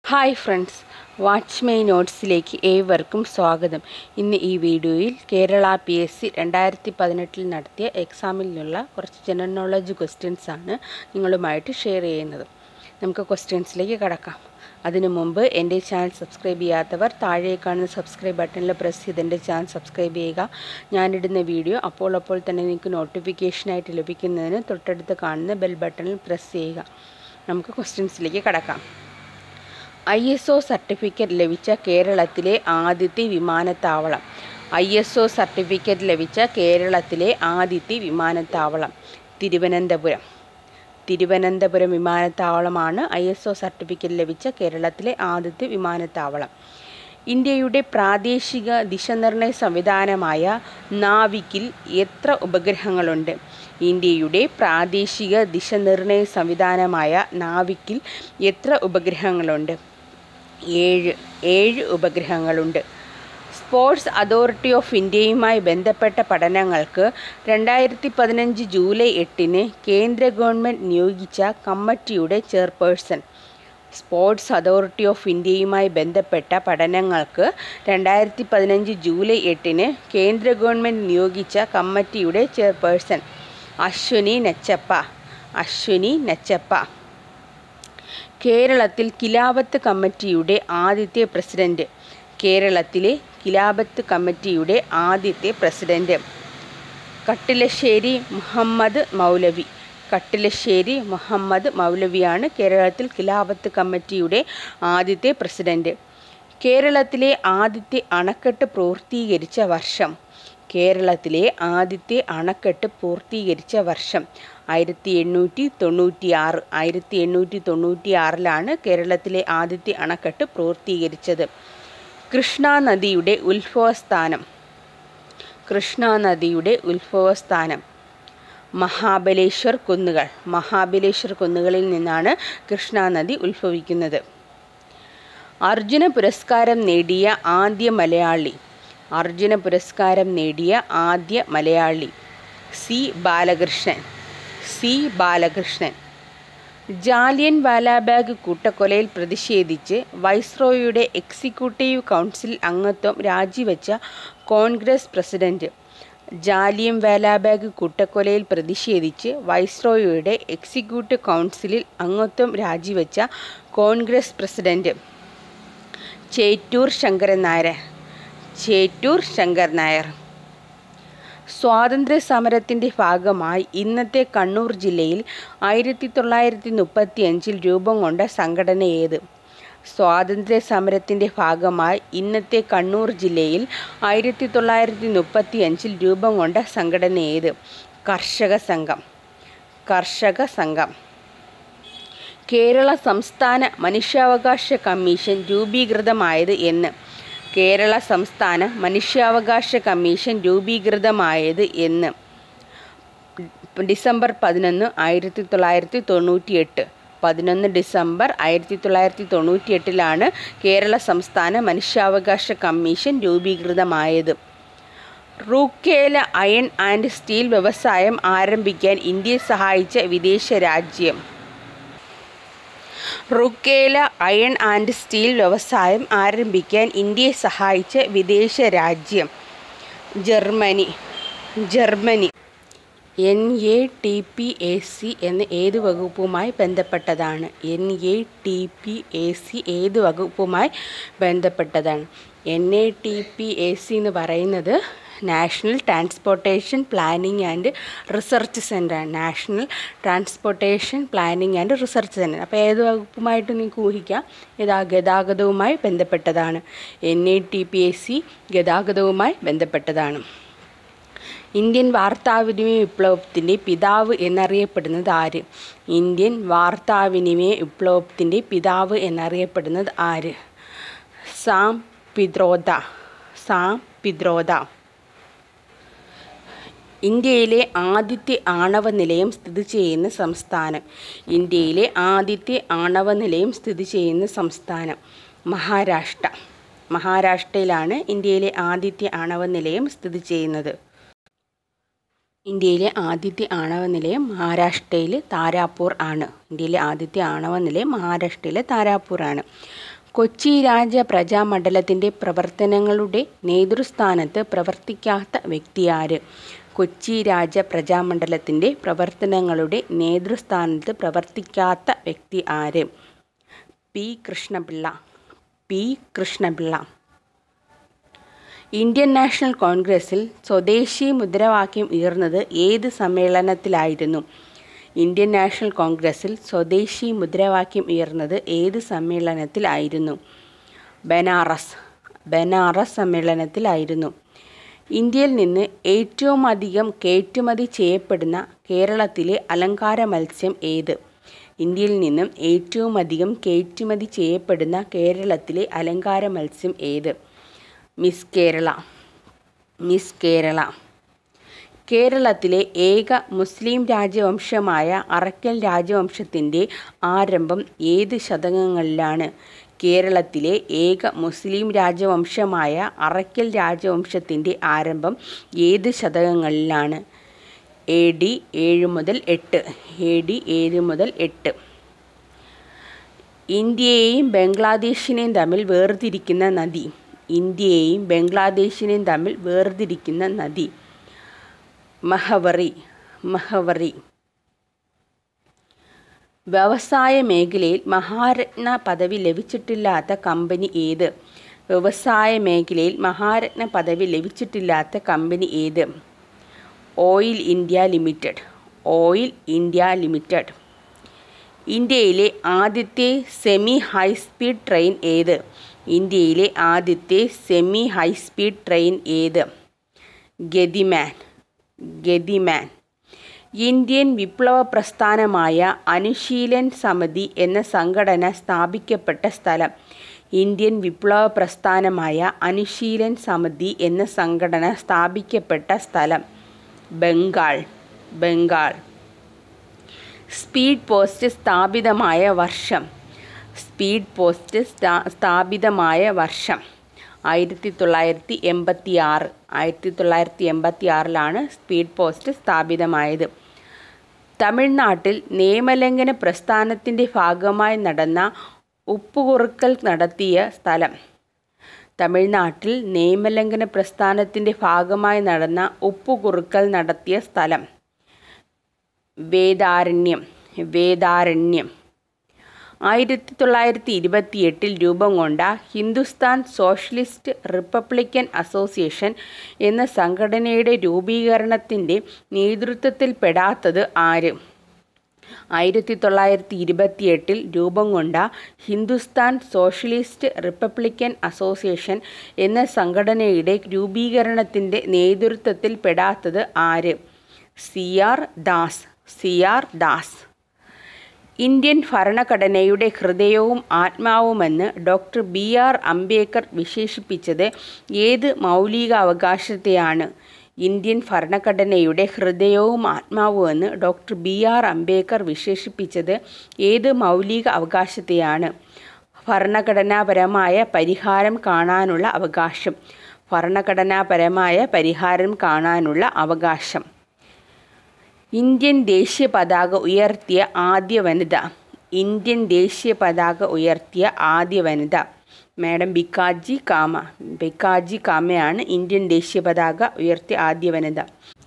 hi friends watch my നോട്ട്സിലേക്ക് ഏവർക്കും സ്വാഗതം ഇന്ന് ഈ വീഡിയോയിൽ കേരള പി എസ് സി രണ്ടായിരത്തി പതിനെട്ടിൽ നടത്തിയ എക്സാമിൽ നിന്നുള്ള കുറച്ച് ജനറൽ നോളജ് ക്വസ്റ്റ്യൻസ് ആണ് നിങ്ങളുമായിട്ട് ഷെയർ ചെയ്യുന്നത് നമുക്ക് ക്വസ്റ്റ്യൻസിലേക്ക് കടക്കാം അതിനു മുമ്പ് എൻ്റെ ചാനൽ സബ്സ്ക്രൈബ് ചെയ്യാത്തവർ താഴെ കാണുന്ന സബ്സ്ക്രൈബ് ബട്ടണിൽ പ്രസ് ചെയ്ത് എൻ്റെ ചാനൽ സബ്സ്ക്രൈബ് ചെയ്യുക ഞാനിടുന്ന വീഡിയോ അപ്പോൾ അപ്പോൾ തന്നെ നിങ്ങൾക്ക് നോട്ടിഫിക്കേഷനായിട്ട് ലഭിക്കുന്നതിന് തൊട്ടടുത്ത് കാണുന്ന ബെൽ ബട്ടണിൽ പ്രസ് ചെയ്യുക നമുക്ക് ക്വസ്റ്റ്യൻസിലേക്ക് കടക്കാം ഐ എസ് ഒ സർട്ടിഫിക്കറ്റ് ലഭിച്ച കേരളത്തിലെ ആദ്യത്തെ വിമാനത്താവളം ഐ എസ് ഒ സർട്ടിഫിക്കറ്റ് ലഭിച്ച കേരളത്തിലെ ആദ്യത്തെ വിമാനത്താവളം തിരുവനന്തപുരം തിരുവനന്തപുരം വിമാനത്താവളമാണ് ഐ എസ് ഒ സർട്ടിഫിക്കറ്റ് ലഭിച്ച കേരളത്തിലെ ആദ്യത്തെ വിമാനത്താവളം ഇന്ത്യയുടെ പ്രാദേശിക ദിശനിർണയ സംവിധാനമായ നാവിക്കിൽ എത്ര ഉപഗ്രഹങ്ങളുണ്ട് ഇന്ത്യയുടെ പ്രാദേശിക ദിശനിർണയ സംവിധാനമായ നാവിക്കിൽ എത്ര ഉപഗ്രഹങ്ങളുണ്ട് ഏഴ് ഏഴ് ഉപഗ്രഹങ്ങളുണ്ട് സ്പോർട്സ് അതോറിറ്റി ഓഫ് ഇന്ത്യയുമായി ബന്ധപ്പെട്ട പഠനങ്ങൾക്ക് രണ്ടായിരത്തി പതിനഞ്ച് ജൂലൈ എട്ടിന് കേന്ദ്ര ഗവൺമെൻറ് നിയോഗിച്ച കമ്മിറ്റിയുടെ ചെയർപേഴ്സൺ സ്പോർട്സ് അതോറിറ്റി ഓഫ് ഇന്ത്യയുമായി ബന്ധപ്പെട്ട പഠനങ്ങൾക്ക് രണ്ടായിരത്തി പതിനഞ്ച് ജൂലൈ എട്ടിന് കേന്ദ്ര ഗവൺമെൻറ് നിയോഗിച്ച കമ്മിറ്റിയുടെ ചെയർപേഴ്സൺ അശ്വിനി നച്ചപ്പ അശ്വിനി നച്ചപ്പ കേരളത്തിൽ കിലാവത്ത് കമ്മിറ്റിയുടെ ആദ്യത്തെ പ്രസിഡന്റ് കേരളത്തിലെ കിലാപത്ത് കമ്മിറ്റിയുടെ ആദ്യത്തെ പ്രസിഡന്റ് കട്ടിലശ്ശേരി മുഹമ്മദ് മൗലവി കട്ടിലശ്ശേരി മുഹമ്മദ് മൗലവിയാണ് കേരളത്തിൽ കിലാപത്ത് കമ്മിറ്റിയുടെ ആദ്യത്തെ പ്രസിഡന്റ് കേരളത്തിലെ ആദ്യത്തെ അണക്കെട്ട് പൂർത്തീകരിച്ച വർഷം കേരളത്തിലെ ആദ്യത്തെ അണക്കെട്ട് പൂർത്തീകരിച്ച വർഷം ആയിരത്തി എണ്ണൂറ്റി തൊണ്ണൂറ്റി ആറ് ആയിരത്തി എണ്ണൂറ്റി തൊണ്ണൂറ്റി ആറിലാണ് കേരളത്തിലെ ആദ്യത്തെ അണക്കെട്ട് പൂർത്തീകരിച്ചത് കൃഷ്ണ നദിയുടെ ഉത്ഭവസ്ഥാനം കൃഷ്ണ നദിയുടെ ഉത്ഭവസ്ഥാനം മഹാബലേശ്വർ കുന്നുകൾ മഹാബലേശ്വർ കുന്നുകളിൽ നിന്നാണ് കൃഷ്ണ നദി ഉത്ഭവിക്കുന്നത് അർജുന പുരസ്കാരം നേടിയ ആദ്യ മലയാളി അർജുന പുരസ്കാരം നേടിയ ആദ്യ മലയാളി സി ബാലകൃഷ്ണൻ സി ബാലകൃഷ്ണൻ ജാലിയൻ വാലാബാഗ് കൂട്ടക്കൊലയിൽ പ്രതിഷേധിച്ച് വൈസ്രോയുടെ എക്സിക്യൂട്ടീവ് കൗൺസിൽ അംഗത്വം രാജിവെച്ച കോൺഗ്രസ് പ്രസിഡന്റ് ജാലിയൻ വാലാബാഗ് കൂട്ടക്കൊലയിൽ പ്രതിഷേധിച്ച് വൈസ്രോയുടെ എക്സിക്യൂട്ടീവ് കൗൺസിലിൽ അംഗത്വം രാജിവെച്ച കോൺഗ്രസ് പ്രസിഡന്റ് ചേറ്റൂർ ശങ്കരൻ നായർ ചേറ്റൂർ ശങ്കർ നായർ സ്വാതന്ത്ര്യ സമരത്തിൻ്റെ ഭാഗമായി ഇന്നത്തെ കണ്ണൂർ ജില്ലയിൽ ആയിരത്തി തൊള്ളായിരത്തി മുപ്പത്തി അഞ്ചിൽ രൂപം കൊണ്ട സംഘടന ഏത് സ്വാതന്ത്ര്യ സമരത്തിൻ്റെ ഭാഗമായി ഇന്നത്തെ കണ്ണൂർ ജില്ലയിൽ ആയിരത്തി തൊള്ളായിരത്തി മുപ്പത്തി അഞ്ചിൽ രൂപം കൊണ്ട സംഘടന ഏത് കർഷക സംഘം കർഷക സംഘം കേരള സംസ്ഥാന മനുഷ്യാവകാശ കമ്മീഷൻ രൂപീകൃതമായത് എന്ന് കേരള സംസ്ഥാന മനുഷ്യാവകാശ കമ്മീഷൻ രൂപീകൃതമായത് എന്ന് ഡിസംബർ പതിനൊന്ന് ആയിരത്തി തൊള്ളായിരത്തി തൊണ്ണൂറ്റി എട്ട് പതിനൊന്ന് ഡിസംബർ ആയിരത്തി തൊള്ളായിരത്തി തൊണ്ണൂറ്റി എട്ടിലാണ് കേരള സംസ്ഥാന മനുഷ്യാവകാശ കമ്മീഷൻ രൂപീകൃതമായത് റൂക്കേല അയൺ ആൻഡ് സ്റ്റീൽ വ്യവസായം ആരംഭിക്കാൻ ഇന്ത്യയെ സഹായിച്ച വിദേശ രാജ്യം റുക്കേല അയൺ ആൻഡ് സ്റ്റീൽ വ്യവസായം ആരംഭിക്കാൻ ഇന്ത്യയെ സഹായിച്ച വിദേശ രാജ്യം Germany Germany N A T P A C എന്ന ഏത് വകുപ്പുമായി ബന്ധപ്പെട്ടതാണ് N A T P A C ഏത് വകുപ്പുമായി ബന്ധപ്പെട്ടതാണ് N A T P A C എന്ന് പറയുന്നത് national transportation planning and research centre national transportation planning and research centre അപ്പോൾ ഏത് വകുപ്പുമായിട്ട് നിങ്ങൾക്ക് ഊഹിക്കാം ഇതാ ഗതാഗതവുമായി ബന്ധപ്പെട്ടതാണ് N A T P S C ഗതാഗതവുമായി ബന്ധപ്പെട്ടതാണ് ഇന്ത്യൻ വാർത്താവിനിമയ വിപ്ലവത്തിൻ്റെ പിതാവ് എന്നറിയപ്പെടുന്നത് ആര് ഇന്ത്യൻ വാർത്താവിനിമയ വിപ്ലവത്തിൻ്റെ പിതാവ് എന്നറിയപ്പെടുന്നത് ആര് സാം പിദ്രോദ സാം പിദ്രോദ ഇന്ത്യയിലെ ആദ്യത്തെ ആണവ നിലയം സ്ഥിതി ചെയ്യുന്ന സംസ്ഥാനം ഇന്ത്യയിലെ ആദ്യത്തെ ആണവ നിലയം സ്ഥിതി ചെയ്യുന്ന സംസ്ഥാനം മഹാരാഷ്ട്ര മഹാരാഷ്ട്രയിലാണ് ഇന്ത്യയിലെ ആദ്യത്തെ ആണവ നിലയം സ്ഥിതി ചെയ്യുന്നത് ഇന്ത്യയിലെ ആദ്യത്തെ ആണവ നിലയം മഹാരാഷ്ട്രയിലെ താരാപൂർ ആണ് ഇന്ത്യയിലെ ആദ്യത്തെ ആണവ നിലയം മഹാരാഷ്ട്രയിലെ താരാപൂർ ആണ് കൊച്ചി രാജ പ്രജാമണ്ഡലത്തിൻ്റെ പ്രവർത്തനങ്ങളുടെ നേതൃസ്ഥാനത്ത് പ്രവർത്തിക്കാത്ത വ്യക്തിയാര് കൊച്ചി രാജ പ്രജാമണ്ഡലത്തിൻ്റെ പ്രവർത്തനങ്ങളുടെ നേതൃസ്ഥാനത്ത് പ്രവർത്തിക്കാത്ത വ്യക്തി ആര് P Krishnapillai P Krishnapillai Indian national കോൺഗ്രസിൽ സ്വദേശി മുദ്രാവാക്യം ഉയർന്നത് ഏത് സമ്മേളനത്തിലായിരുന്നു ഇന്ത്യൻ നാഷണൽ കോൺഗ്രസിൽ സ്വദേശി മുദ്രാവാക്യം ഉയർന്നത് ഏത് സമ്മേളനത്തിലായിരുന്നു ബനാറസ് ബനാറസ് സമ്മേളനത്തിലായിരുന്നു ഇന്ത്യയിൽ നിന്ന് ഏറ്റവും അധികം കയറ്റുമതി ചെയ്യപ്പെടുന്ന കേരളത്തിലെ അലങ്കാര മത്സ്യം ഏത് ഇന്ത്യയിൽ നിന്നും ഏറ്റവും അധികം കയറ്റുമതി ചെയ്യപ്പെടുന്ന കേരളത്തിലെ അലങ്കാര മത്സ്യം ഏത് മിസ് കേരള മിസ് കേരള കേരളത്തിലെ ഏക മുസ്ലിം രാജവംശമായ അറക്കൽ രാജവംശത്തിൻ്റെ ആരംഭം ഏത് ശതകങ്ങളിലാണ് കേരളത്തിലെ ഏക മുസ്ലിം രാജവംശമായ അറക്കൽ രാജവംശത്തിൻ്റെ ആരംഭം ഏത് ശതകങ്ങളിലാണ് എ ഡി ഏഴ് മുതൽ എട്ട് എ ഡി ഏഴ് മുതൽ എട്ട് ഇന്ത്യയെയും ബംഗ്ലാദേശിനെയും തമ്മിൽ വേർതിരിക്കുന്ന നദി ഇന്ത്യയെയും ബംഗ്ലാദേശിനെയും തമ്മിൽ വേർതിരിക്കുന്ന നദി മഹവറി മഹവറി വ്യവസായ മേഖലയിൽ മഹാരത്ന പദവി ലഭിച്ചിട്ടില്ലാത്ത കമ്പനി ഏത് വ്യവസായ മേഖലയിൽ മഹാരത്ന പദവി ലഭിച്ചിട്ടില്ലാത്ത കമ്പനി ഏത് oil India limited oil India limited ഇന്ത്യയിലെ ആദ്യത്തെ സെമി ഹൈസ്പീഡ് ട്രെയിൻ ഏത് ഇന്ത്യയിലെ ആദ്യത്തെ സെമി ഹൈസ്പീഡ് ട്രെയിൻ ഏത് ഗതിമാൻ ഗതിമാൻ ഇന്ത്യൻ വിപ്ലവ പ്രസ്ഥാനമായ അനുശീലൻ സമിതി എന്ന സംഘടന സ്ഥാപിക്കപ്പെട്ട സ്ഥലം ഇന്ത്യൻ വിപ്ലവ പ്രസ്ഥാനമായ അനുശീലൻ സമിതി എന്ന സംഘടന സ്ഥാപിക്കപ്പെട്ട സ്ഥലം ബംഗാൾ ബംഗാൾ സ്പീഡ് പോസ്റ്റ് സ്ഥാപിതമായ വർഷം സ്പീഡ് പോസ്റ്റ് സ്ഥാപിതമായ വർഷം ആയിരത്തി തൊള്ളായിരത്തി എൺപത്തി ആറ് ആയിരത്തി തൊള്ളായിരത്തി എൺപത്തി ആറിലാണ് സ്പീഡ് പോസ്റ്റ് സ്ഥാപിതമായത് തമിഴ്നാട്ടിൽ നിയമലംഘന പ്രസ്ഥാനത്തിൻ്റെ ഭാഗമായി നടന്ന ഉപ്പുകുറുക്കൽ നടത്തിയ സ്ഥലം തമിഴ്നാട്ടിൽ നിയമലംഘന പ്രസ്ഥാനത്തിൻ്റെ ഭാഗമായി നടന്ന ഉപ്പുകുറുക്കൽ നടത്തിയ സ്ഥലം വേദാരണ്യം വേദാരണ്യം ആയിരത്തി തൊള്ളായിരത്തി ഇരുപത്തിയെട്ടിൽ രൂപം കൊണ്ട ഹിന്ദുസ്ഥാൻ സോഷ്യലിസ്റ്റ് റിപ്പബ്ലിക്കൻ അസോസിയേഷൻ എന്ന സംഘടനയുടെ രൂപീകരണത്തിൻ്റെ നേതൃത്വത്തിൽപ്പെടാത്തത് ആര് ആയിരത്തി തൊള്ളായിരത്തി ഇരുപത്തിയെട്ടിൽ രൂപം കൊണ്ട ഹിന്ദുസ്ഥാൻ സോഷ്യലിസ്റ്റ് റിപ്പബ്ലിക്കൻ അസോസിയേഷൻ എന്ന സംഘടനയുടെ രൂപീകരണത്തിൻ്റെ നേതൃത്വത്തിൽപ്പെടാത്തത് ആര് C R Das C R Das Indian ഭരണഘടനയുടെ ഹൃദയവും ആത്മാവുമെന്ന് ഡോക്ടർ ബി ആർ അംബേദ്കർ വിശേഷിപ്പിച്ചത് ഏത് മൗലികാവകാശത്തെയാണ് ഇന്ത്യൻ ഭരണഘടനയുടെ ഹൃദയവും ആത്മാവുമെന്ന് ഡോക്ടർ ബി ആർ അംബേദ്കർ വിശേഷിപ്പിച്ചത് ഏത് മൗലിക അവകാശത്തെയാണ് ഭരണഘടനാപരമായ പരിഹാരം കാണാനുള്ള അവകാശം ഭരണഘടനാപരമായ പരിഹാരം കാണാനുള്ള അവകാശം ഇന്ത്യൻ ദേശീയ പതാക ഉയർത്തിയ ആദ്യ വനിത ഇന്ത്യൻ ദേശീയ പതാക ഉയർത്തിയ ആദ്യ വനിത മാഡം ബിക്കാജി കാമ ബിക്കാജി കാമയാണ് ഇന്ത്യൻ ദേശീയ പതാക ഉയർത്തിയ ആദ്യ വനിത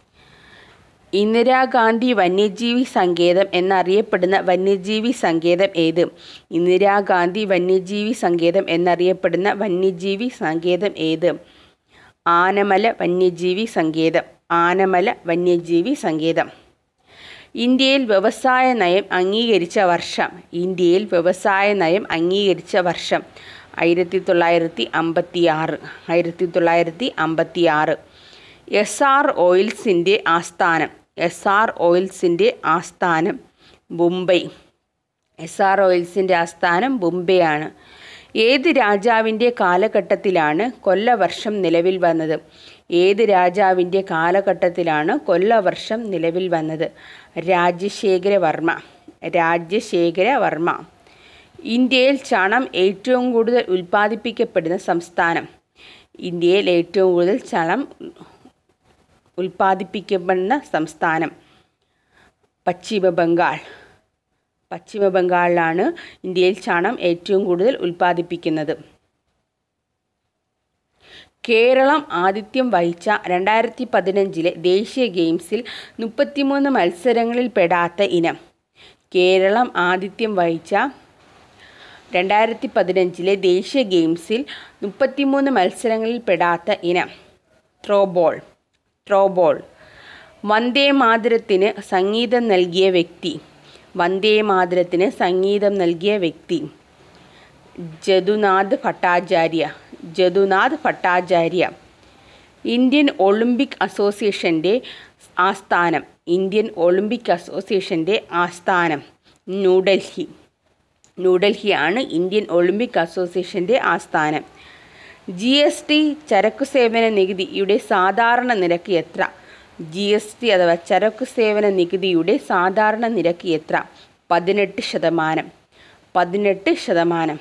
ഇന്ദിരാഗാന്ധി വന്യജീവി സങ്കേതം എന്നറിയപ്പെടുന്ന വന്യജീവി സങ്കേതം ഏത് ഇന്ദിരാഗാന്ധി വന്യജീവി സങ്കേതം എന്നറിയപ്പെടുന്ന വന്യജീവി സങ്കേതം ഏത് ആനമല വന്യജീവി സങ്കേതം ആനമല വന്യജീവി സങ്കേതം ഇന്ത്യയിൽ വ്യവസായ നയം അംഗീകരിച്ച വർഷം ഇന്ത്യയിൽ വ്യവസായ നയം അംഗീകരിച്ച വർഷം ആയിരത്തി തൊള്ളായിരത്തി അമ്പത്തി ആറ് ആയിരത്തി തൊള്ളായിരത്തി അമ്പത്തി ആറ് എസ് ആർ ഓയിൽസിൻ്റെ ആസ്ഥാനം എസ് ആർ ഓയിൽസിൻ്റെ ആസ്ഥാനം മുംബൈ എസ് ആർ ഓയിൽസിൻ്റെ ആസ്ഥാനം മുംബൈയാണ് ഏത് രാജാവിൻ്റെ കാലഘട്ടത്തിലാണ് കൊല്ലവർഷം നിലവിൽ വന്നത് ഏത് രാജാവിൻ്റെ കാലഘട്ടത്തിലാണ് കൊല്ലവർഷം നിലവിൽ വന്നത് രാജശേഖര വർമ്മ രാജശേഖര വർമ്മ ഇന്ത്യയിൽ ചണം ഏറ്റവും കൂടുതൽ ഉൽപ്പാദിപ്പിക്കപ്പെടുന്ന സംസ്ഥാനം ഇന്ത്യയിൽ ഏറ്റവും കൂടുതൽ ചണം ഉൽപ്പാദിപ്പിക്കപ്പെടുന്ന സംസ്ഥാനം പശ്ചിമ ബംഗാൾ പശ്ചിമ ബംഗാളിലാണ് ഇന്ത്യയിൽ ചാണം ഏറ്റവും കൂടുതൽ ഉൽപ്പാദിപ്പിക്കുന്നത് കേരളം ആതിഥ്യം വഹിച്ച രണ്ടായിരത്തി പതിനഞ്ചിലെ ദേശീയ ഗെയിംസിൽ മുപ്പത്തിമൂന്ന് മത്സരങ്ങളിൽ പെടാത്ത ഇനം കേരളം ആതിഥ്യം വഹിച്ച രണ്ടായിരത്തി പതിനഞ്ചിലെ ദേശീയ ഗെയിംസിൽ മുപ്പത്തിമൂന്ന് മത്സരങ്ങളിൽ പെടാത്ത ഇനം ത്രോബോൾ ത്രോബോൾ വന്ദേ മാതരത്തിന് സംഗീതം നൽകിയ വ്യക്തി വന്ദേ മാതരത്തിന് സംഗീതം നൽകിയ വ്യക്തി ജദുനാഥ് ഭട്ടാചാര്യ ജദുനാഥ് ഭട്ടാചാര്യ ഇന്ത്യൻ ഒളിമ്പിക് അസോസിയേഷൻ്റെ ആസ്ഥാനം ഇന്ത്യൻ ഒളിമ്പിക് അസോസിയേഷൻ്റെ ആസ്ഥാനം ന്യൂഡൽഹി ന്യൂഡൽഹിയാണ് ഇന്ത്യൻ ഒളിമ്പിക് അസോസിയേഷൻ്റെ ആസ്ഥാനം ജി എസ് ടി ചരക്കു സേവന നികുതിയുടെ സാധാരണ നിരക്ക് എത്ര ജി എസ് ടി അഥവാ ചരക്കു സേവന നികുതിയുടെ സാധാരണ നിരക്ക് എത്ര പതിനെട്ട് ശതമാനം പതിനെട്ട് ശതമാനം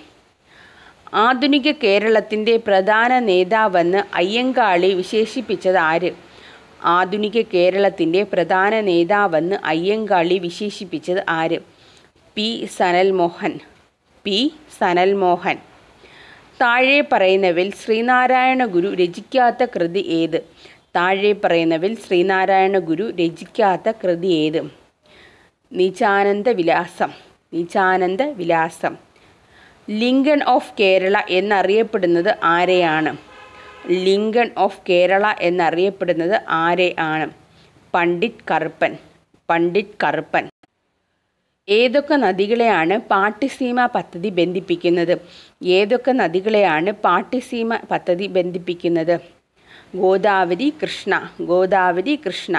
ആധുനിക കേരളത്തിൻ്റെ പ്രധാന നേതാവെന്ന് അയ്യങ്കാളി വിശേഷിപ്പിച്ചത് ആര് ആധുനിക കേരളത്തിൻ്റെ പ്രധാന നേതാവെന്ന് അയ്യങ്കാളി വിശേഷിപ്പിച്ചത് ആര് പി സനൽമോഹൻ പി സനൽമോഹൻ താഴെ പറയുന്നവയിൽ ശ്രീനാരായണ ഗുരു രചിക്കാത്ത കൃതി ഏത് താഴെ പറയുന്നവയിൽ ശ്രീനാരായണ ഗുരു രചിക്കാത്ത കൃതി ഏത് നിചാനന്ദ വിലാസം നിചാനന്ദ വിലാസം ലിങ്കൺ ഓഫ് കേരള എന്നറിയപ്പെടുന്നത് ആരെയാണ് ലിങ്കൺ ഓഫ് കേരള എന്നറിയപ്പെടുന്നത് ആരെ ആണ് പണ്ഡിറ്റ് കറുപ്പൻ പണ്ഡിറ്റ് കറുപ്പൻ ഏതൊക്കെ നദികളെയാണ് പാട്ടിസീമ പദ്ധതി ബന്ധിപ്പിക്കുന്നത് ഏതൊക്കെ നദികളെയാണ് പാട്ടിസീമ പദ്ധതി ബന്ധിപ്പിക്കുന്നത് ഗോദാവരി കൃഷ്ണ ഗോദാവരി കൃഷ്ണ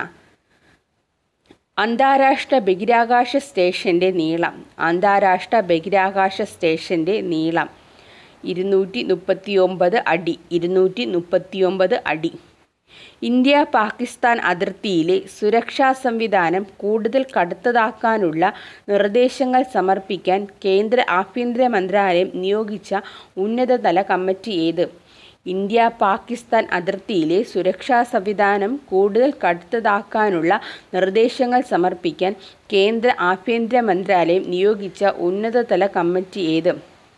അന്താരാഷ്ട്ര ബഹിരാകാശ സ്റ്റേഷൻ്റെ നീളം അന്താരാഷ്ട്ര ബഹിരാകാശ സ്റ്റേഷൻ്റെ നീളം ഇരുന്നൂറ്റി മുപ്പത്തി ഒമ്പത് അടി ഇരുന്നൂറ്റി മുപ്പത്തി ഒമ്പത് അടി ഇന്ത്യ പാകിസ്ഥാൻ അതിർത്തിയിലെ സുരക്ഷാ സംവിധാനം കൂടുതൽ കടുത്തതാക്കാനുള്ള നിർദ്ദേശങ്ങൾ സമർപ്പിക്കാൻ കേന്ദ്ര ആഭ്യന്തര മന്ത്രാലയം നിയോഗിച്ച ഉന്നതതല കമ്മിറ്റി ഏത് ഇന്ത്യ പാകിസ്ഥാൻ അതിർത്തിയിലെ സുരക്ഷാ സംവിധാനം കൂടുതൽ കടുത്തതാക്കാനുള്ള നിർദ്ദേശങ്ങൾ സമർപ്പിക്കാൻ കേന്ദ്ര ആഭ്യന്തര മന്ത്രാലയം നിയോഗിച്ച ഉന്നതതല കമ്മിറ്റി ഏത്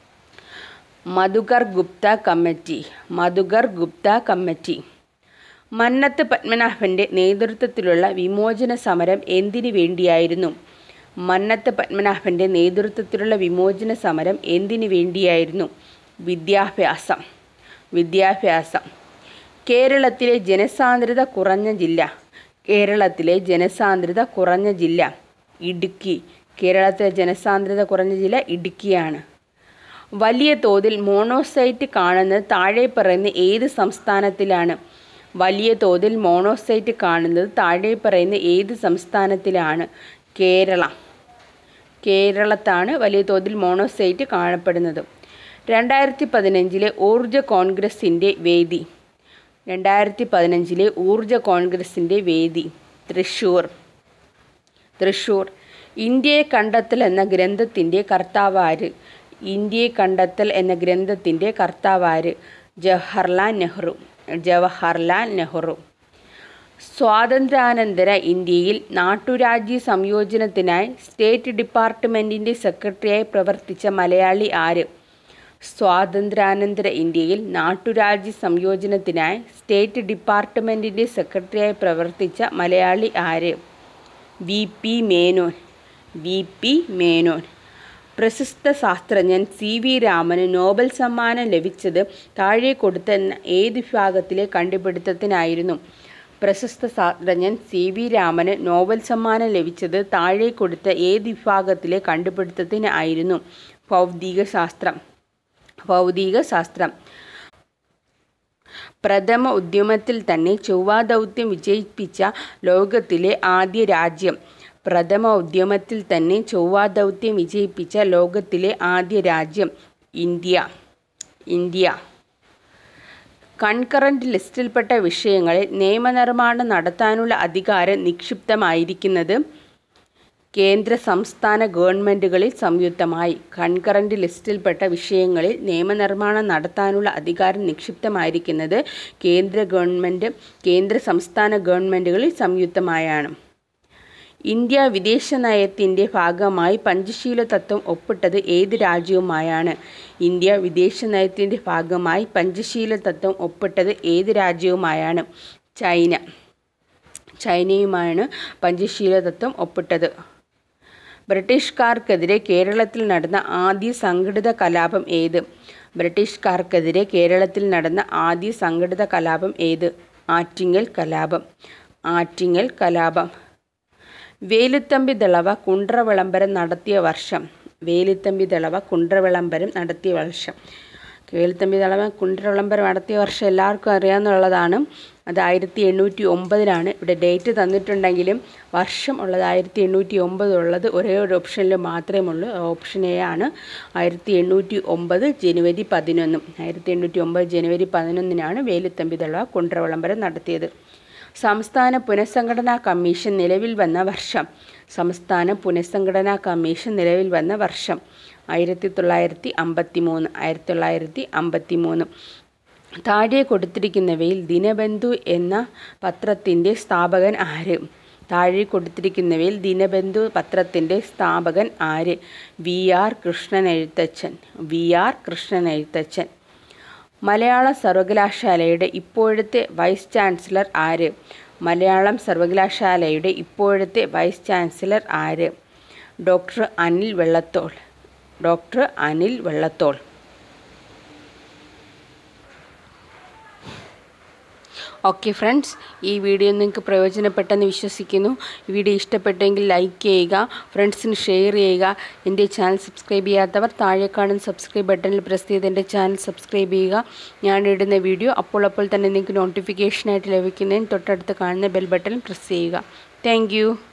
മധുകർ ഗുപ്ത കമ്മിറ്റി മധുകർ ഗുപ്ത കമ്മിറ്റി മന്നത്ത് പത്മനാഭൻ്റെ നേതൃത്വത്തിലുള്ള വിമോചന സമരം എന്തിനു വേണ്ടിയായിരുന്നു മന്നത്ത് പത്മനാഭൻ്റെ നേതൃത്വത്തിലുള്ള വിമോചന സമരം എന്തിനു വേണ്ടിയായിരുന്നു വിദ്യാഭ്യാസം വിദ്യാഭ്യാസം കേരളത്തിലെ ജനസാന്ദ്രത കുറഞ്ഞ ജില്ല കേരളത്തിലെ ജനസാന്ദ്രത കുറഞ്ഞ ജില്ല ഇടുക്കി കേരളത്തിലെ ജനസാന്ദ്രത കുറഞ്ഞ ജില്ല ഇടുക്കിയാണ് വലിയ തോതിൽ മോണോസൈറ്റ് കാണുന്നത് താഴെ പറയുന്ന ഏത് സംസ്ഥാനത്തിലാണ് വലിയ തോതിൽ മോണോസൈറ്റ് കാണുന്നത് താഴെ പറയുന്ന ഏത് സംസ്ഥാനത്തിലാണ് കേരളം കേരളത്താണ് വലിയ തോതിൽ മോണോസൈറ്റ് കാണപ്പെടുന്നത് രണ്ടായിരത്തി പതിനഞ്ചിലെ ഊർജ കോൺഗ്രസിൻ്റെ വേദി രണ്ടായിരത്തി പതിനഞ്ചിലെ ഊർജ കോൺഗ്രസിൻ്റെ വേദി തൃശ്ശൂർ തൃശ്ശൂർ ഇന്ത്യയെ കണ്ടെത്തൽ എന്ന ഗ്രന്ഥത്തിൻ്റെ കർത്താവ് ആര് ഇന്ത്യയെ കണ്ടെത്തൽ എന്ന ഗ്രന്ഥത്തിൻ്റെ കർത്താവ് ആര് ജവഹർലാൽ നെഹ്റു ജവഹർലാൽ നെഹ്റു സ്വാതന്ത്ര്യാനന്തര ഇന്ത്യയിൽ നാട്ടുരാജ്യ സംയോജനത്തിനായി സ്റ്റേറ്റ് ഡിപ്പാർട്ട്മെൻറ്റിൻ്റെ സെക്രട്ടറിയായി പ്രവർത്തിച്ച മലയാളി ആര് സ്വാതന്ത്ര്യാനന്തര ഇന്ത്യയിൽ നാട്ടുരാജ്യ സംയോജനത്തിനായി സ്റ്റേറ്റ് ഡിപ്പാർട്ട്മെൻറ്റിൻ്റെ സെക്രട്ടറിയായി പ്രവർത്തിച്ച മലയാളി ആര് V P Menon V P Menon പ്രശസ്ത ശാസ്ത്രജ്ഞൻ സി വി രാമന് നോബൽ സമ്മാനം ലഭിച്ചത് താഴെ കൊടുത്ത ഏത് വിഭാഗത്തിലെ കണ്ടുപിടുത്തത്തിനായിരുന്നു പ്രശസ്ത ശാസ്ത്രജ്ഞൻ സി വി രാമന് നോബൽ സമ്മാനം ലഭിച്ചത് താഴെ കൊടുത്ത ഏത് വിഭാഗത്തിലെ കണ്ടുപിടുത്തത്തിന് ആയിരുന്നു ഭൗതിക ശാസ്ത്രം ഭൗതിക ശാസ്ത്രം പ്രഥമ ഉദ്യമത്തിൽ തന്നെ ചൊവ്വാ ദൗത്യം വിജയിപ്പിച്ച ലോകത്തിലെ ആദ്യ രാജ്യം പ്രഥമ ഉദ്യമത്തിൽ തന്നെ ചൊവ്വാ ദൗത്യം വിജയിപ്പിച്ച ലോകത്തിലെ ആദ്യ രാജ്യം ഇന്ത്യ ഇന്ത്യ കൺകറന്റ് ലിസ്റ്റിൽപ്പെട്ട വിഷയങ്ങളിൽ നിയമനിർമ്മാണം നടത്താനുള്ള അധികാരം നിക്ഷിപ്തമായിരിക്കുന്നത് കേന്ദ്ര സംസ്ഥാന ഗവൺമെൻറ്റുകളിൽ സംയുക്തമായി കൺകറന്റ് ലിസ്റ്റിൽപ്പെട്ട വിഷയങ്ങളിൽ നിയമനിർമ്മാണം നടത്താനുള്ള അധികാരം നിക്ഷിപ്തമായിരിക്കുന്നത് കേന്ദ്ര ഗവൺമെൻറ് കേന്ദ്ര സംസ്ഥാന ഗവൺമെൻറ്റുകളിൽ സംയുക്തമായാണ് ഇന്ത്യ വിദേശ നയത്തിൻ്റെ ഭാഗമായി പഞ്ചശീല തത്വം ഒപ്പിട്ടത് ഏത് രാജ്യവുമായാണ് ഇന്ത്യ വിദേശ നയത്തിൻ്റെ ഭാഗമായി പഞ്ചശീല തത്വം ഒപ്പിട്ടത് ഏത് രാജ്യവുമായാണ് ചൈന ചൈനയുമായാണ് പഞ്ചശീല തത്വം ഒപ്പിട്ടത് ബ്രിട്ടീഷുകാർക്കെതിരെ കേരളത്തിൽ നടന്ന ആദ്യ സംഘടിത കലാപം ഏത് ബ്രിട്ടീഷുകാർക്കെതിരെ കേരളത്തിൽ നടന്ന ആദ്യ സംഘടിത കലാപം ഏത് ആറ്റിങ്ങൽ കലാപം ആറ്റിങ്ങൽ കലാപം വേലുത്തമ്പി ദളവ കുണ്ട്ര വിളംബരം നടത്തിയ വർഷം വേലുത്തമ്പി ദളവ കുണ്ട്ര വിളംബരം നടത്തിയ വർഷം വേലുത്തമ്പി ദളവ കുണ്ട്ര വിളംബരം നടത്തിയ വർഷം എല്ലാവർക്കും അറിയാമെന്നുള്ളതാണ് അത് ആയിരത്തി എണ്ണൂറ്റി ഒമ്പതിലാണ് ഇവിടെ ഡേറ്റ് തന്നിട്ടുണ്ടെങ്കിലും വർഷം ഉള്ളത് ആയിരത്തി എണ്ണൂറ്റി ഒമ്പത് ഉള്ളത് ഒരേ ഒരു ഓപ്ഷനിൽ മാത്രമേ ഉള്ളൂ ഓപ്ഷൻ എ ആണ് ആയിരത്തി എണ്ണൂറ്റി ഒമ്പത് ജനുവരി പതിനൊന്നും ആയിരത്തി എണ്ണൂറ്റി ഒമ്പത് ജനുവരി പതിനൊന്നിനാണ് വേലുത്തമ്പി ദളവ കുണ്ട്ര വിളംബരം നടത്തിയത് സംസ്ഥാന പുനഃസംഘടനാ കമ്മീഷൻ നിലവിൽ വന്ന വർഷം സംസ്ഥാന പുനഃസംഘടനാ കമ്മീഷൻ നിലവിൽ വന്ന വർഷം ആയിരത്തി തൊള്ളായിരത്തി അമ്പത്തി മൂന്ന് ആയിരത്തി തൊള്ളായിരത്തി അമ്പത്തി മൂന്ന് താഴെ കൊടുത്തിരിക്കുന്നവയിൽ ദിനബന്ധു എന്ന പത്രത്തിൻ്റെ സ്ഥാപകൻ ആര് താഴെ കൊടുത്തിരിക്കുന്നവയിൽ ദിനബന്ധു പത്രത്തിൻ്റെ സ്ഥാപകൻ ആര് V R Krishnan Ezhuthachan V R Krishnan Ezhuthachan Malayalam സർവകലാശാലയുടെ ഇപ്പോഴത്തെ വൈസ് ചാൻസലർ ആര് മലയാളം സർവകലാശാലയുടെ ഇപ്പോഴത്തെ വൈസ് ചാൻസലർ ആര് doctor Anil Vallathol doctor Anil Vallathol okay friends ഈ വീഡിയോ നിങ്ങൾക്ക് പ്രയോജനപ്പെട്ടെന്ന് വിശ്വസിക്കുന്നു ഈ വീഡിയോ ഇഷ്ടപ്പെട്ടെങ്കിൽ ലൈക്ക് ചെയ്യുക ഫ്രണ്ട്സിന് ഷെയർ ചെയ്യുക എൻ്റെ ചാനൽ സബ്സ്ക്രൈബ് ചെയ്യാത്തവർ താഴെ കാണുന്ന സബ്സ്ക്രൈബ് ബട്ടണിൽ പ്രസ് ചെയ്ത് എൻ്റെ ചാനൽ സബ്സ്ക്രൈബ് ചെയ്യുക ഞാൻ ഇടുന്ന വീഡിയോ അപ്പോൾ അപ്പോൾ തന്നെ നിങ്ങൾക്ക് നോട്ടിഫിക്കേഷനായിട്ട് ലഭിക്കുന്നതിന് തൊട്ടടുത്ത് കാണുന്ന ബെൽ ബട്ടൺ പ്രസ് ചെയ്യുക താങ്ക്